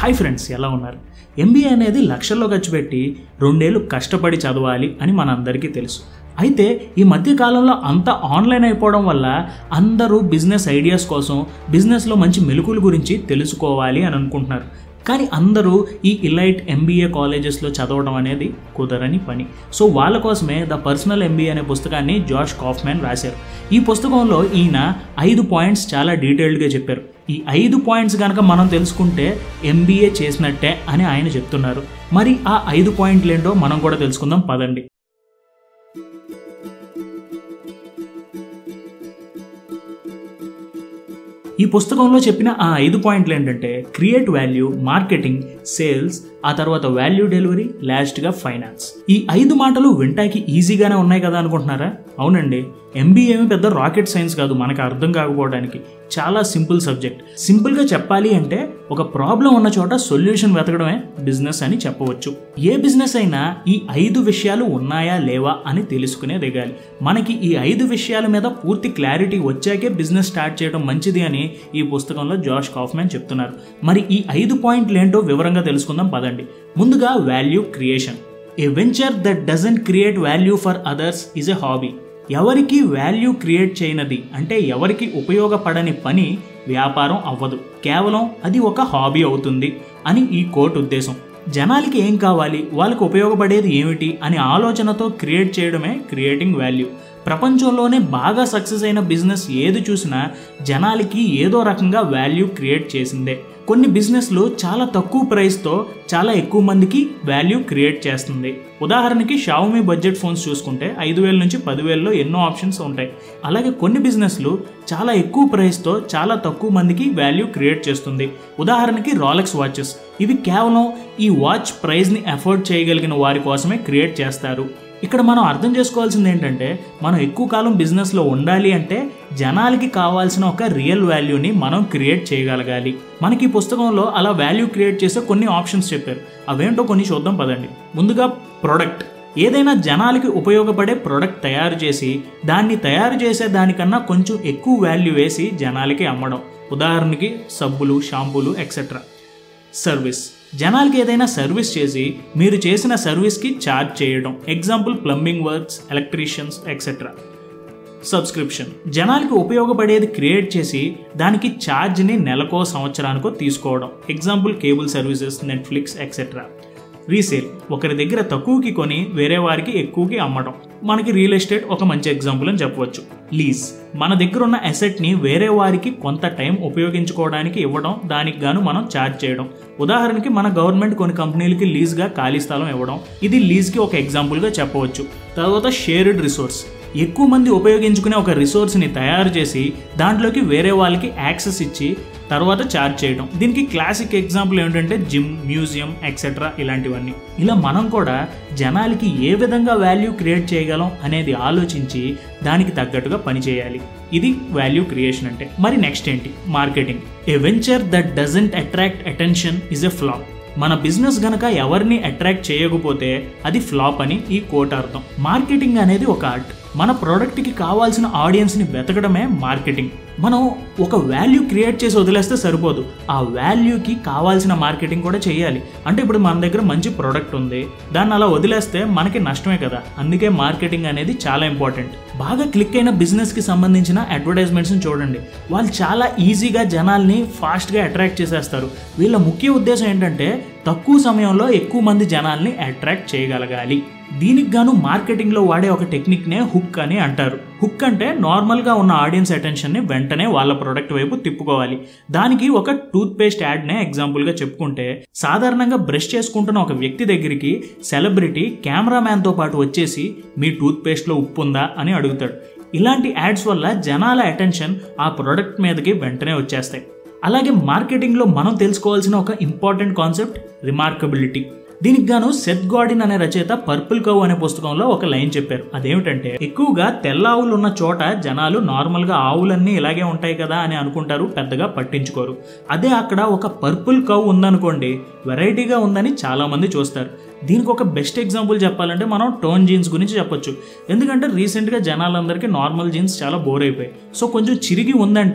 hi friends ఎలా ఉన్నారు MBA అనేది లక్షల్లో ఖర్చు పెట్టి రెండేళ్ళు కష్టపడి చదవాలి అని మనందరికీ తెలుసు అయితే ఈ మధ్య కాలంలో అంతా ఆన్లైన్ అయిపోవడం వల్ల అందరూ బిజినెస్ ఐడియాస్ కోసం బిజినెస్లో మంచి మెలకుల గురించి తెలుసుకోవాలి అని అనుకుంటున్నారు కానీ అందరూ ఈ ఇలైట్ ఎంబీఏ కాలేజెస్లో చదవడం అనేది కుదరని పని సో వాళ్ళ కోసమే ద పర్సనల్ ఎంబీఏ అనే పుస్తకాన్ని జాష్ కాఫ్మెన్ రాశారు ఈ పుస్తకంలో ఈయన ఐదు పాయింట్స్ చాలా డీటెయిల్డ్గా చెప్పారు ఈ ఐదు పాయింట్స్ కనుక మనం తెలుసుకుంటే ఎంబీఏ చేసినట్టే అని ఆయన చెప్తున్నారు మరి ఆ ఐదు పాయింట్లు ఏంటో మనం కూడా తెలుసుకుందాం పదండి ఈ పుస్తకంలో చెప్పిన ఆ ఐదు పాయింట్లు ఏంటంటే క్రియేట్ వాల్యూ మార్కెటింగ్ సేల్స్ ఆ తర్వాత వాల్యూ డెలివరీ లాస్ట్గా ఫైనాన్స్ ఈ ఐదు మాటలు వింటాకి ఈజీగానే ఉన్నాయి కదా అనుకుంటున్నారా అవునండి ఎంబీఏ ఏమి పెద్ద రాకెట్ సైన్స్ కాదు మనకు అర్థం కాకపోవడానికి చాలా సింపుల్ సబ్జెక్ట్ సింపుల్గా చెప్పాలి అంటే ఒక ప్రాబ్లం ఉన్న చోట సొల్యూషన్ వెతకడమే బిజినెస్ అని చెప్పవచ్చు ఏ బిజినెస్ అయినా ఈ ఐదు విషయాలు ఉన్నాయా లేవా అని తెలుసుకునే దిగాలి మనకి ఈ ఐదు విషయాల మీద పూర్తి క్లారిటీ వచ్చాకే బిజినెస్ స్టార్ట్ చేయడం మంచిది అని ఈ పుస్తకంలో జాష్ కాఫ్మెన్ చెప్తున్నారు మరి ఈ ఐదు పాయింట్లు ఏంటో వివరంగా తెలుసుకుందాం పదండి ముందుగా value creation a venture that doesn't create value for others is a hobby ఎవరికి వాల్యూ క్రియేట్ చేయనది అంటే ఎవరికి ఉపయోగపడని పని వ్యాపారం అవ్వదు కేవలం అది ఒక హాబీ అవుతుంది అని ఈ కోట్ ఉద్దేశం జనాలకి ఏం కావాలి వాళ్ళకి ఉపయోగపడేది ఏమిటి అనే ఆలోచనతో క్రియేట్ చేయడమే క్రియేటింగ్ వాల్యూ ప్రపంచంలోనే బాగా సక్సెస్ అయిన బిజినెస్ ఏది చూసినా జనాలకి ఏదో రకంగా వాల్యూ క్రియేట్ చేసిందే కొన్ని బిజినెస్లు చాలా తక్కువ ప్రైస్తో చాలా ఎక్కువ మందికి వాల్యూ క్రియేట్ చేస్తుంది ఉదాహరణకి షావుమి బడ్జెట్ ఫోన్స్ చూసుకుంటే ఐదు వేల నుంచి పదివేలలో ఎన్నో ఆప్షన్స్ ఉంటాయి అలాగే కొన్ని బిజినెస్లు చాలా ఎక్కువ ప్రైస్తో చాలా తక్కువ మందికి వాల్యూ క్రియేట్ చేస్తుంది ఉదాహరణకి రాలెక్స్ వాచెస్ ఇవి కేవలం ఈ వాచ్ ప్రైస్ని అఫోర్డ్ చేయగలిగిన వారి కోసమే క్రియేట్ చేస్తారు ఇక్కడ మనం అర్థం చేసుకోవాల్సింది ఏంటంటే మనం ఎక్కువ కాలం బిజినెస్లో ఉండాలి అంటే జనాలకి కావాల్సిన ఒక రియల్ వాల్యూని మనం క్రియేట్ చేయగలగాలి మనకి ఈ పుస్తకంలో అలా వాల్యూ క్రియేట్ చేసే కొన్ని ఆప్షన్స్ చెప్పారు అవేంటో కొన్ని చూద్దాం పదండి ముందుగా ప్రొడక్ట్ ఏదైనా జనాలకి ఉపయోగపడే ప్రోడక్ట్ తయారు చేసి దాన్ని తయారు చేసే దానికన్నా కొంచెం ఎక్కువ వాల్యూ వేసి జనాలకి అమ్మడం ఉదాహరణకి సబ్బులు షాంపూలు ఎక్సెట్రా సర్వీస్ జనాలకి ఏదైనా సర్వీస్ చేసి మీరు చేసిన సర్వీస్కి ఛార్జ్ చేయడం example plumbing works electricians etcetera subscription జనాలకి ఉపయోగపడేది క్రియేట్ చేసి దానికి ఛార్జ్ని నెలకో సంవత్సరానికో తీసుకోవడం example cable services Netflix etcetera resale ఒకరి దగ్గర తక్కువకి కొని వేరే వారికి ఎక్కువకి అమ్మడం మనకి రియల్ ఎస్టేట్ ఒక మంచి ఎగ్జాంపుల్ అని చెప్పవచ్చు లీజ్ మన దగ్గర ఉన్న అసెట్ని వేరే వారికి కొంత టైం ఉపయోగించుకోవడానికి ఇవ్వడం దానికి గాను మనం ఛార్జ్ చేయడం ఉదాహరణకి మన గవర్నమెంట్ కొన్ని కంపెనీలకి లీజ్గా ఖాళీ స్థలం ఇవ్వడం ఇది లీజ్కి ఒక ఎగ్జాంపుల్గా చెప్పవచ్చు తర్వాత షేర్డ్ రిసోర్స్ ఎక్కువ మంది ఉపయోగించుకునే ఒక రిసోర్స్ని తయారు చేసి దాంట్లోకి వేరే వాళ్ళకి యాక్సెస్ ఇచ్చి తర్వాత ఛార్జ్ చేయడం దీనికి క్లాసిక్ ఎగ్జాంపుల్ ఏంటంటే జిమ్ మ్యూజియం ఎక్సెట్రా ఇలాంటివన్నీ ఇలా మనం కూడా జనాలకి ఏ విధంగా వాల్యూ క్రియేట్ చేయగలం అనేది ఆలోచించి దానికి తగ్గట్టుగా పనిచేయాలి ఇది వాల్యూ క్రియేషన్ అంటే మరి నెక్స్ట్ ఏంటి marketing a venture that doesn't attract attention is a flop మన బిజినెస్ గనక ఎవరిని అట్రాక్ట్ చేయకపోతే అది ఫ్లాప్ అని ఈ కోట్ అర్థం మార్కెటింగ్ అనేది ఒక ఆర్ట్ మన ప్రోడక్ట్కి కావాల్సిన ఆడియన్స్ని వెతకడమే మార్కెటింగ్ మనం ఒక వాల్యూ క్రియేట్ చేసి వదిలేస్తే సరిపోదు ఆ వాల్యూకి కావాల్సిన మార్కెటింగ్ కూడా చేయాలి అంటే ఇప్పుడు మన దగ్గర మంచి ప్రోడక్ట్ ఉంది దాన్ని అలా వదిలేస్తే మనకి నష్టమే కదా అందుకే మార్కెటింగ్ అనేది చాలా ఇంపార్టెంట్ బాగా క్లిక్ అయిన బిజినెస్కి సంబంధించిన అడ్వర్టైజ్మెంట్స్ని చూడండి వాళ్ళు చాలా ఈజీగా జనాల్ని ఫాస్ట్గా అట్రాక్ట్ చేసేస్తారు వీళ్ళ ముఖ్య ఉద్దేశం ఏంటంటే తక్కువ సమయంలో ఎక్కువ మంది జనాల్ని అట్రాక్ట్ చేయగలగాలి దీనికి గాను మార్కెటింగ్లో వాడే ఒక టెక్నిక్నే హుక్ అని అంటారు హుక్ అంటే నార్మల్గా ఉన్న ఆడియన్స్ అటెన్షన్ని వెంటనే వాళ్ళ ప్రోడక్ట్ వైపు తిప్పుకోవాలి దానికి ఒక టూత్ పేస్ట్ యాడ్నే ఎగ్జాంపుల్గా చెప్పుకుంటే సాధారణంగా బ్రష్ చేసుకుంటున్న ఒక వ్యక్తి దగ్గరికి సెలబ్రిటీ కెమెరామ్యాన్తో పాటు వచ్చేసి మీ టూత్ పేస్ట్లో ఉప్పు ఉందా అని అడుగుతాడు ఇలాంటి యాడ్స్ వల్ల జనాల అటెన్షన్ ఆ ప్రోడక్ట్ మీదకి వెంటనే వచ్చేస్తాయి అలాగే మార్కెటింగ్లో మనం తెలుసుకోవాల్సిన ఒక ఇంపార్టెంట్ కాన్సెప్ట్ రిమార్కబిలిటీ దీనికి గాను సెత్ గార్డిన్ అనే రచయిత పర్పుల్ కవ్ అనే పుస్తకంలో ఒక లైన్ చెప్పారు అదేమిటంటే ఎక్కువగా తెల్ల ఆవులు ఉన్న చోట జనాలు నార్మల్గా ఆవులన్నీ ఇలాగే ఉంటాయి కదా అని అనుకుంటారు పెద్దగా పట్టించుకోరు అదే అక్కడ ఒక పర్పుల్ కవ్ ఉందనుకోండి వెరైటీగా ఉందని చాలా మంది చూస్తారు దీనికి ఒక బెస్ట్ ఎగ్జాంపుల్ చెప్పాలంటే మనం టోన్ జీన్స్ గురించి చెప్పొచ్చు ఎందుకంటే రీసెంట్గా జనాలందరికీ నార్మల్ జీన్స్ చాలా బోర్ అయిపోయాయి సో కొంచెం చిరిగి ఉందంటే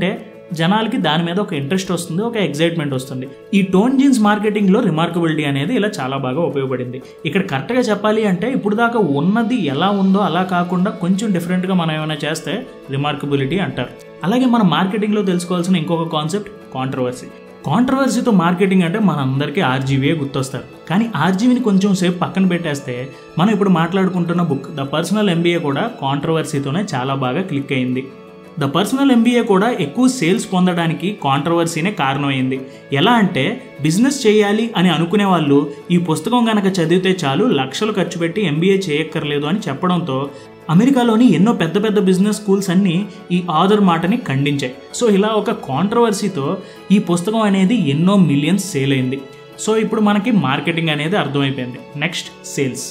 జనాలకి దాని మీద ఒక ఇంట్రెస్ట్ వస్తుంది ఒక ఎగ్జైట్మెంట్ వస్తుంది ఈ టోన్ జీన్స్ మార్కెటింగ్లో రిమార్కబిలిటీ అనేది ఇలా చాలా బాగా ఉపయోగపడింది ఇక్కడ కరెక్ట్గా చెప్పాలి అంటే ఇప్పుడు దాకా ఉన్నది ఎలా ఉందో అలా కాకుండా కొంచెం డిఫరెంట్గా మనం ఏమైనా చేస్తే రిమార్కబిలిటీ అంటారు అలాగే మన మార్కెటింగ్లో తెలుసుకోవాల్సిన ఇంకొక కాన్సెప్ట్ కాంట్రవర్సీ కాంట్రవర్సీతో మార్కెటింగ్ అంటే మనందరికీ ఆర్జీవీయే గుర్తొస్తారు కానీ ఆర్జీవీని కొంచెం సేపు పక్కన పెట్టేస్తే మనం ఇప్పుడు మాట్లాడుకుంటున్న బుక్ ద పర్సనల్ ఎంబీఏ కూడా కాంట్రవర్సీతోనే చాలా బాగా క్లిక్ అయింది ద పర్సనల్ ఎంబీఏ కూడా ఎక్కువ సేల్స్ పొందడానికి కాంట్రవర్సీనే కారణమైంది ఎలా అంటే బిజినెస్ చేయాలి అని అనుకునే వాళ్ళు ఈ పుస్తకం కనుక చదివితే చాలు లక్షలు ఖర్చు పెట్టి ఎంబీఏ చేయక్కర్లేదు అని చెప్పడంతో అమెరికాలోని ఎన్నో పెద్ద పెద్ద బిజినెస్ స్కూల్స్ అన్నీ ఈ ఆధర్ మాటని ఖండించాయి సో ఇలా ఒక కాంట్రవర్సీతో ఈ పుస్తకం అనేది ఎన్నో మిలియన్స్ సేల్ అయింది సో ఇప్పుడు మనకి మార్కెటింగ్ అనేది అర్థమైపోయింది next sales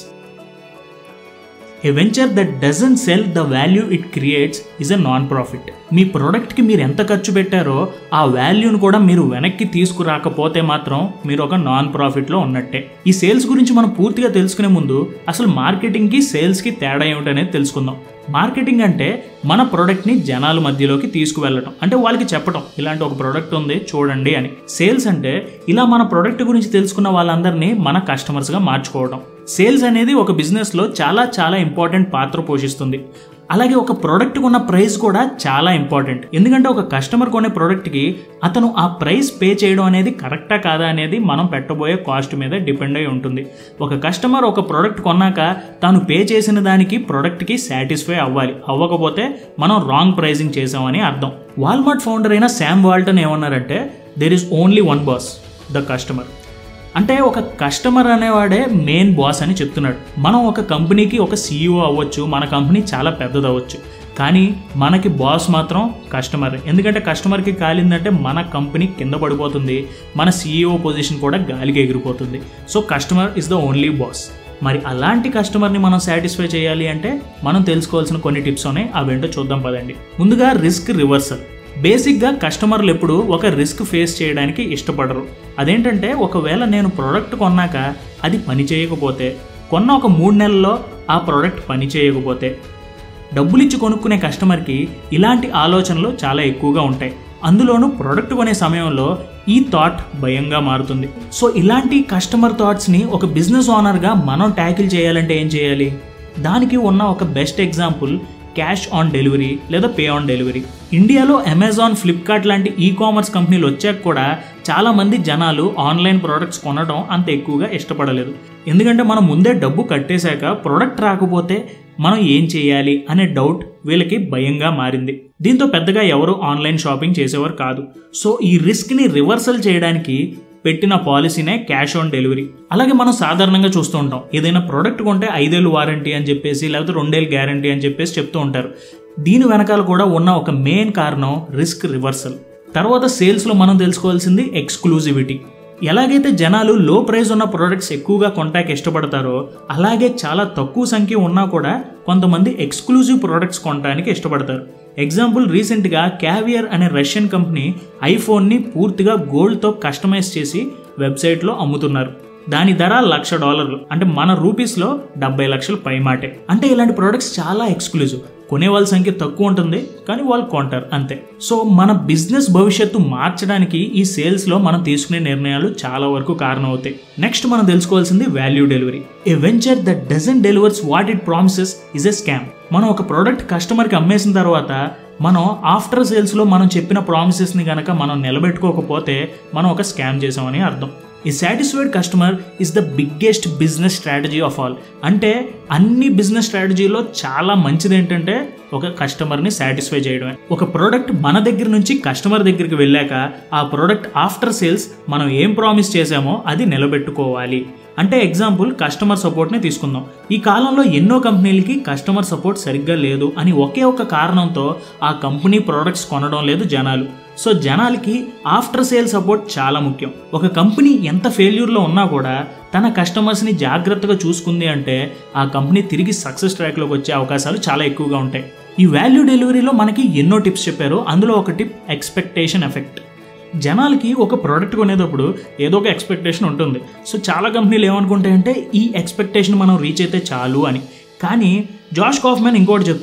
a venture that doesn't sell the value it creates is a non profit మీ ప్రోడక్ట్కి మీరు ఎంత ఖర్చు పెట్టారో ఆ వాల్యూను కూడా మీరు వెనక్కి తీసుకురాకపోతే మాత్రం మీరు ఒక నాన్ ప్రాఫిట్లో ఉన్నట్టే ఈ సేల్స్ గురించి మనం పూర్తిగా తెలుసుకునే ముందు అసలు మార్కెటింగ్కి సేల్స్కి తేడా ఏమిటనేది తెలుసుకుందాం మార్కెటింగ్ అంటే మన ప్రోడక్ట్ని జనాల మధ్యలోకి తీసుకువెళ్ళటం అంటే వాళ్ళకి చెప్పటం ఇలాంటి ఒక ప్రోడక్ట్ ఉంది చూడండి అని సేల్స్ అంటే ఇలా మన ప్రోడక్ట్ గురించి తెలుసుకున్న వాళ్ళందరినీ మన కస్టమర్స్గా మార్చుకోవడం సేల్స్ అనేది ఒక బిజినెస్లో చాలా చాలా ఇంపార్టెంట్ పాత్ర పోషిస్తుంది అలాగే ఒక ప్రోడక్ట్ కొన్న ప్రైస్ కూడా చాలా ఇంపార్టెంట్ ఎందుకంటే ఒక కస్టమర్ కొనే ప్రోడక్ట్కి అతను ఆ ప్రైస్ పే చేయడం అనేది కరెక్టా కాదా అనేది మనం పెట్టబోయే కాస్ట్ మీద డిపెండ్ అయి ఉంటుంది ఒక కస్టమర్ ఒక ప్రోడక్ట్ కొన్నాక తాను పే చేసిన దానికి ప్రోడక్ట్కి సాటిస్ఫై అవ్వాలి అవ్వకపోతే మనం రాంగ్ ప్రైజింగ్ చేసామని అర్థం వాల్మార్ట్ ఫౌండర్ అయిన శామ్ వాల్టన్ ఏమన్నారంటే there is only one boss the customer అంటే ఒక కస్టమర్ అనేవాడే మెయిన్ బాస్ అని చెప్తున్నాడు మనం ఒక కంపెనీకి ఒక సీఈఓ అవ్వచ్చు మన కంపెనీ చాలా పెద్దది అవ్వచ్చు కానీ మనకి బాస్ మాత్రం కస్టమర్ ఎందుకంటే కస్టమర్కి కాలిందంటే మన కంపెనీ కింద పడిపోతుంది మన సీఈఓ పొజిషన్ కూడా గాలికి ఎగిరిపోతుంది so customer is the only boss మరి అలాంటి కస్టమర్ని మనం సాటిస్ఫై చేయాలి అంటే మనం తెలుసుకోవాల్సిన కొన్ని టిప్స్ ఉన్నాయి అవేంటో చూద్దాం పదండి ముందుగా రిస్క్ రివర్సల్ బేసిక్గా కస్టమర్లు ఎప్పుడు ఒక రిస్క్ ఫేస్ చేయడానికి ఇష్టపడరు అదేంటంటే ఒకవేళ నేను ప్రోడక్ట్ కొన్నాక అది పని చేయకపోతే కొన్న ఒక మూడు నెలల్లో ఆ ప్రోడక్ట్ పని చేయకపోతే డబ్బులు ఇచ్చి కొనుక్కునే కస్టమర్కి ఇలాంటి ఆలోచనలు చాలా ఎక్కువగా ఉంటాయి అందులోనూ ప్రోడక్ట్ కొనే సమయంలో ఈ థాట్ భయంగా మారుతుంది సో ఇలాంటి కస్టమర్ థాట్స్ని ఒక బిజినెస్ ఓనర్గా మనం ట్యాకిల్ చేయాలంటే ఏం చేయాలి దానికి ఉన్న ఒక best example cash on delivery లేదా పే ఆన్ డెలివరీ ఇండియాలో అమెజాన్ ఫ్లిప్కార్ట్ లాంటి ఈ కామర్స్ కంపెనీలు వచ్చాక కూడా చాలామంది జనాలు ఆన్లైన్ ప్రోడక్ట్స్ కొనడం అంత ఎక్కువగా ఇష్టపడలేదు ఎందుకంటే మనం ముందే డబ్బు కట్టేశాక ప్రోడక్ట్ రాకపోతే మనం ఏం చేయాలి అనే డౌట్ వీళ్ళకి భయంగా మారింది దీంతో పెద్దగా ఎవరు ఆన్లైన్ షాపింగ్ చేసేవారు కాదు సో ఈ రిస్క్ని రివర్సల్ చేయడానికి పెట్టిన పాలసీనే క్యాష్ ఆన్ డెలివరీ అలాగే మనం సాధారణంగా చూస్తూ ఉంటాం ఏదైనా ప్రోడక్ట్ కొంటే ఐదేళ్ళు వారంటీ అని చెప్పేసి లేకపోతే రెండేళ్ళు గ్యారంటీ అని చెప్పేసి చెప్తూ ఉంటారు దీని వెనకాల కూడా ఉన్న ఒక మెయిన్ కారణం రిస్క్ రివర్సల్ తర్వాత సేల్స్లో మనం తెలుసుకోవాల్సింది ఎక్స్క్లూజివిటీ ఎలాగైతే జనాలు లో ప్రైస్ ఉన్న ప్రోడక్ట్స్ ఎక్కువగా కొంటాకి ఇష్టపడతారో అలాగే చాలా తక్కువ సంఖ్య ఉన్నా కూడా కొంతమంది ఎక్స్క్లూజివ్ ప్రోడక్ట్స్ కొనడానికి ఇష్టపడతారు ఎగ్జాంపుల్ రీసెంట్గా క్యావియర్ అనే రష్యన్ కంపెనీ ఐఫోన్ని పూర్తిగా గోల్డ్తో కస్టమైజ్ చేసి వెబ్సైట్లో అమ్ముతున్నారు దాని ధర లక్ష డాలర్లు అంటే మన రూపీస్లో డెబ్బై లక్షలు పైమాటే అంటే ఇలాంటి ప్రోడక్ట్స్ చాలా ఎక్స్క్లూజివ్ కొనే వాళ్ళ సంఖ్య తక్కువ ఉంటుంది కానీ వాళ్ళు కొంటారు అంతే సో మన బిజినెస్ భవిష్యత్తు మార్చడానికి ఈ సేల్స్లో మనం తీసుకునే నిర్ణయాలు చాలా వరకు కారణమవుతాయి నెక్స్ట్ మనం తెలుసుకోవాల్సింది value delivery a venture that doesn't delivers what it promises is a scam మనం ఒక ప్రోడక్ట్ కస్టమర్కి అమ్మేసిన తర్వాత మనం ఆఫ్టర్ సేల్స్లో మనం చెప్పిన ప్రామిసెస్ని కనుక మనం నిలబెట్టుకోకపోతే మనం ఒక స్కామ్ చేసామని అర్థం ఈ satisfied customer is the biggest business strategy of all అంటే అన్ని బిజినెస్ స్ట్రాటజీలో చాలా మంచిది ఏంటంటే ఒక కస్టమర్ని సాటిస్ఫై చేయడమే ఒక ప్రోడక్ట్ మన దగ్గర నుంచి కస్టమర్ దగ్గరికి వెళ్ళాక ఆ ప్రోడక్ట్ ఆఫ్టర్ సేల్స్ మనం ఏం ప్రామిస్ చేసామో అది నిలబెట్టుకోవాలి అంటే ఎగ్జాంపుల్ కస్టమర్ సపోర్ట్ని తీసుకుందాం ఈ కాలంలో ఎన్నో కంపెనీలకి కస్టమర్ సపోర్ట్ సరిగ్గా లేదు అని ఒకే ఒక కారణంతో ఆ కంపెనీ ప్రోడక్ట్స్ కొనడం లేదు జనాలు సో జనాలకి ఆఫ్టర్ సేల్ సపోర్ట్ చాలా ముఖ్యం ఒక కంపెనీ ఎంత ఫెయిల్యూర్లో ఉన్నా కూడా తన కస్టమర్స్ని జాగ్రత్తగా చూసుకుంది అంటే ఆ కంపెనీ తిరిగి సక్సెస్ ట్రాక్లోకి వచ్చే అవకాశాలు చాలా ఎక్కువగా ఉంటాయి ఈ వాల్యూ డెలివరీలో మనకి ఎన్నో టిప్స్ చెప్పారు అందులో ఒక టిప్ ఎక్స్పెక్టేషన్ ఎఫెక్ట్ జనాలకి ఒక ప్రోడక్ట్ కొనేటప్పుడు ఏదో ఒక ఎక్స్పెక్టేషన్ ఉంటుంది సో చాలా కంపెనీలు ఏమనుకుంటాయంటే ఈ ఎక్స్పెక్టేషన్ మనం రీచ్ అయితే చాలు అని కానీ జాష్ కాఫ్మెన్ ఇంకోటి చెప్తున్నారు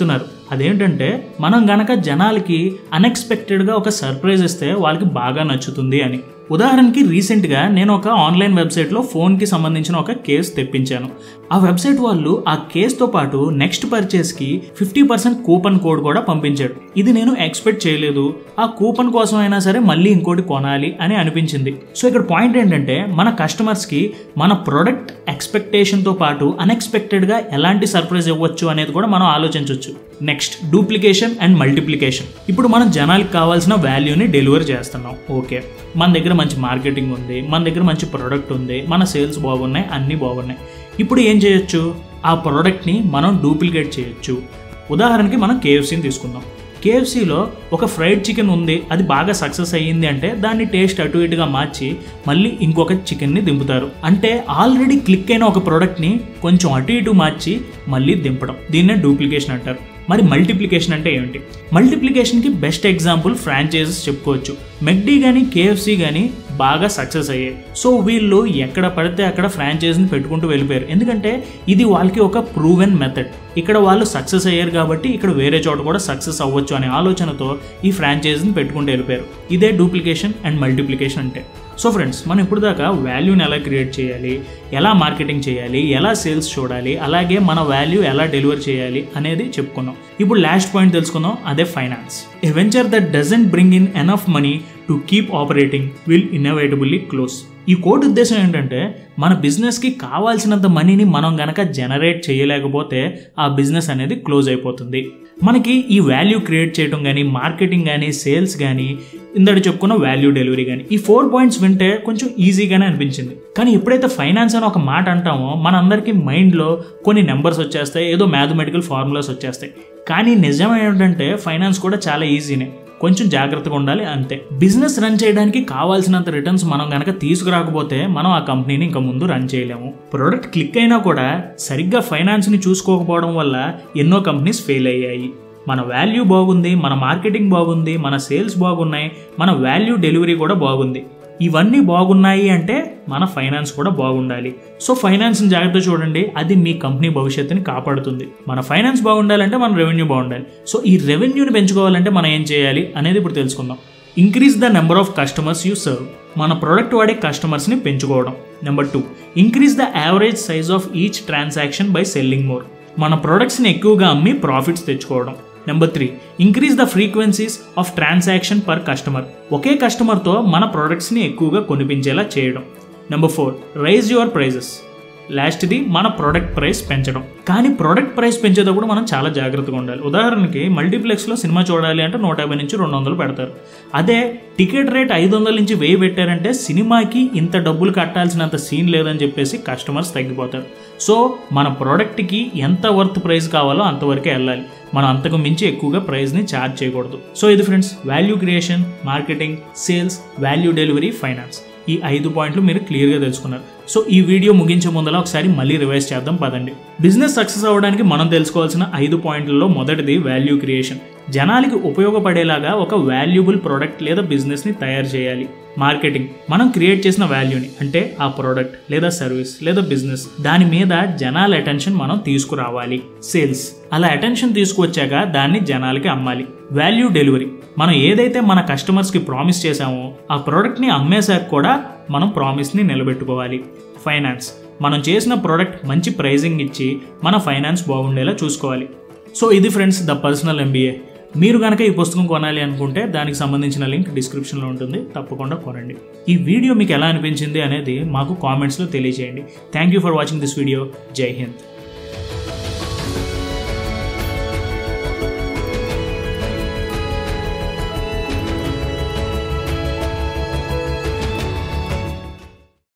అదేంటంటే మనం గనక జనాలకి అన్ఎక్స్పెక్టెడ్గా ఒక సర్ప్రైజ్ ఇస్తే వాళ్ళకి బాగా నచ్చుతుంది అని ఉదాహరణకి రీసెంట్గా నేను ఒక ఆన్లైన్ వెబ్సైట్లో ఫోన్కి సంబంధించిన ఒక కేస్ తెప్పించాను ఆ వెబ్సైట్ వాళ్ళు ఆ కేస్తో పాటు నెక్స్ట్ పర్చేస్కి ఫిఫ్టీ పర్సెంట్ కూపన్ కోడ్ కూడా పంపించాడు ఇది నేను ఎక్స్పెక్ట్ చేయలేదు ఆ కూపన్ కోసం అయినా సరే మళ్ళీ ఇంకోటి కొనాలి అని అనిపించింది సో ఇక్కడ పాయింట్ ఏంటంటే మన కస్టమర్స్కి మన ప్రొడక్ట్ ఎక్స్పెక్టేషన్తో పాటు అన్ఎక్స్పెక్టెడ్గా ఎలాంటి సర్ప్రైజ్ ఇవ్వచ్చు అనేది కూడా మనం ఆలోచించవచ్చు నెక్స్ట్ డూప్లికేషన్ అండ్ మల్టిప్లికేషన్ ఇప్పుడు మనం జనాలకు కావాల్సిన వాల్యూని డెలివర్ చేస్తున్నాం ఓకే మన దగ్గర మంచి మార్కెటింగ్ ఉంది మన దగ్గర మంచి ప్రోడక్ట్ ఉంది మన సేల్స్ బాగున్నాయి అన్నీ బాగున్నాయి ఇప్పుడు ఏం చేయొచ్చు ఆ ప్రోడక్ట్ని మనం డూప్లికేట్ చేయొచ్చు ఉదాహరణకి మనం కేఎఫ్సీని తీసుకుందాం కేఎఫ్సీలో ఒక ఫ్రైడ్ చికెన్ ఉంది అది బాగా సక్సెస్ అయ్యింది అంటే దాన్ని టేస్ట్ అటు ఇటుగా మార్చి మళ్ళీ ఇంకొక చికెన్ని దింపుతారు అంటే ఆల్రెడీ క్లిక్ అయిన ఒక ప్రోడక్ట్ని కొంచెం అటు ఇటు మార్చి మళ్ళీ దింపడం దీన్నే డూప్లికేషన్ అంటారు మరి మల్టిప్లికేషన్ అంటే ఏమిటి మల్టిప్లికేషన్కి బెస్ట్ ఎగ్జాంపుల్ ఫ్రాంచైజెస్ చెప్పుకోవచ్చు మెక్డీ కానీ కేఎఫ్సి కానీ బాగా సక్సెస్ అయ్యాయి సో వీళ్ళు ఎక్కడ పడితే అక్కడ ఫ్రాంచైజీని పెట్టుకుంటూ వెళ్ళిపోయారు ఎందుకంటే ఇది వాళ్ళకి ఒక ప్రూవెన్ మెథడ్ ఇక్కడ వాళ్ళు సక్సెస్ అయ్యారు కాబట్టి ఇక్కడ వేరే చోట కూడా సక్సెస్ అవ్వచ్చు అనే ఆలోచనతో ఈ ఫ్రాంచైజీని పెట్టుకుంటూ వెళ్ళిపోయారు ఇదే డూప్లికేషన్ అండ్ మల్టిప్లికేషన్ అంటే సో ఫ్రెండ్స్ మనం ఇప్పుడు దాకా వాల్యూని ఎలా క్రియేట్ చేయాలి ఎలా మార్కెటింగ్ చేయాలి ఎలా సేల్స్ చూడాలి అలాగే మన వాల్యూ ఎలా డెలివర్ చేయాలి అనేది చెప్పుకున్నాం ఇప్పుడు లాస్ట్ పాయింట్ తెలుసుకుందాం అదే finance a venture that doesn't bring in enough money to keep operating will inevitably close ఈ కోడ్ ఉద్దేశం ఏంటంటే మన బిజినెస్కి కావాల్సినంత మనీని మనం గనక జనరేట్ చేయలేకపోతే ఆ బిజినెస్ అనేది క్లోజ్ అయిపోతుంది మనకి ఈ వాల్యూ క్రియేట్ చేయడం కానీ మార్కెటింగ్ కానీ సేల్స్ కానీ ఇందడు చెప్పుకున్న వాల్యూ డెలివరీ కానీ ఈ ఫోర్ పాయింట్స్ వింటే కొంచెం ఈజీగానే అనిపించింది కానీ ఎప్పుడైతే ఫైనాన్స్ అని ఒక మాట అంటామో మనందరికీ మైండ్లో కొన్ని నెంబర్స్ వచ్చేస్తాయి ఏదో మ్యాథమెటికల్ ఫార్ములాస్ వచ్చేస్తాయి కానీ నిజం ఏంటంటే ఫైనాన్స్ కూడా చాలా ఈజీనే కొంచెం జాగ్రత్తగా ఉండాలి అంతే బిజినెస్ రన్ చేయడానికి కావాల్సినంత రిటర్న్స్ మనం గనక తీసుకురాకపోతే మనం ఆ కంపెనీని ఇంకా ముందు రన్ చేయలేము ప్రొడక్ట్ క్లిక్ అయినా కూడా సరిగ్గా ఫైనాన్స్ని చూసుకోకపోవడం వల్ల ఎన్నో కంపెనీస్ ఫెయిల్ అయ్యాయి మన వాల్యూ బాగుంది మన మార్కెటింగ్ బాగుంది మన సేల్స్ బాగున్నాయి మన వాల్యూ డెలివరీ కూడా బాగుంది ఇవన్నీ బాగున్నాయి అంటే మన ఫైనాన్స్ కూడా బాగుండాలి సో ఫైనాన్స్ని జాగ్రత్త చూడండి అది మీ కంపెనీ భవిష్యత్తుని కాపాడుతుంది మన ఫైనాన్స్ బాగుండాలంటే మన రెవెన్యూ బాగుండాలి సో ఈ రెవెన్యూని పెంచుకోవాలంటే మనం ఏం చేయాలి అనేది ఇప్పుడు తెలుసుకుందాం increase the number of customers you serve మన ప్రోడక్ట్ వాడే కస్టమర్స్ని పెంచుకోవడం number two increase the average size of each transaction by selling more మన ప్రోడక్ట్స్ని ఎక్కువగా అమ్మి ప్రాఫిట్స్ తెచ్చుకోవడం number three increase the frequencies of transaction per customer ఒకే కస్టమర్తో మన ప్రోడక్ట్స్ని ఎక్కువగా కొనిపించేలా చేయడం number four raise your prices లాస్ట్ది మన ప్రోడక్ట్ ప్రైస్ పెంచడం కానీ ప్రోడక్ట్ ప్రైస్ పెంచేటప్పుడు మనం చాలా జాగ్రత్తగా ఉండాలి ఉదాహరణకి మల్టీప్లెక్స్లో సినిమా చూడాలి అంటే నూట యాభై నుంచి రెండు వందలు పెడతారు అదే టికెట్ రేట్ ఐదు వందల నుంచి వెయ్యి పెట్టారంటే సినిమాకి ఇంత డబ్బులు కట్టాల్సినంత సీన్ లేదని చెప్పేసి కస్టమర్స్ తగ్గిపోతారు సో మన ప్రోడక్ట్కి ఎంత వర్త్ ప్రైస్ కావాలో అంతవరకే వెళ్ళాలి మనం అంతకు మించి ఎక్కువగా ప్రైస్ని ఛార్జ్ చేయకూడదు సో ఇది friends value creation marketing sales value delivery finance ఈ ఐదు పాయింట్లు మీరు క్లియర్గా తెలుసుకున్నారు సో ఈ వీడియో ముగించే ముందర ఒకసారి మళ్ళీ రివైజ్ చేద్దాం పదండి బిజినెస్ సక్సెస్ అవ్వడానికి మనం తెలుసుకోవాల్సిన ఐదు పాయింట్లలో మొదటిది వాల్యూ క్రియేషన్ జనాలకి ఉపయోగపడేలాగా ఒక వాల్యుబుల్ ప్రోడక్ట్ లేదా బిజినెస్ని తయారు చేయాలి మార్కెటింగ్ మనం క్రియేట్ చేసిన వాల్యూని అంటే ఆ ప్రోడక్ట్ లేదా సర్వీస్ లేదా బిజినెస్ దాని మీద జనాల అటెన్షన్ మనం తీసుకురావాలి సేల్స్ అలా అటెన్షన్ తీసుకువచ్చాక దాన్ని జనాలకి అమ్మాలి వాల్యూ డెలివరీ మనం ఏదైతే మన కస్టమర్స్కి ప్రామిస్ చేశామో ఆ ప్రోడక్ట్ని అమ్మేశాక కూడా మనం ప్రామిస్ని నిలబెట్టుకోవాలి ఫైనాన్స్ మనం చేసిన ప్రోడక్ట్ మంచి ప్రైజింగ్ ఇచ్చి మన ఫైనాన్స్ బాగుండేలా చూసుకోవాలి సో ఇది ఫ్రెండ్స్ ద పర్సనల్ ఎంబీఏ మీరు కనుక ఈ పుస్తకం కొనాలి అనుకుంటే దానికి సంబంధించిన లింక్ డిస్క్రిప్షన్లో ఉంటుంది తప్పకుండా కొనండి ఈ వీడియో మీకు ఎలా అనిపించింది అనేది మాకు కామెంట్స్లో తెలియజేయండి thank you for watching this video Jai Hind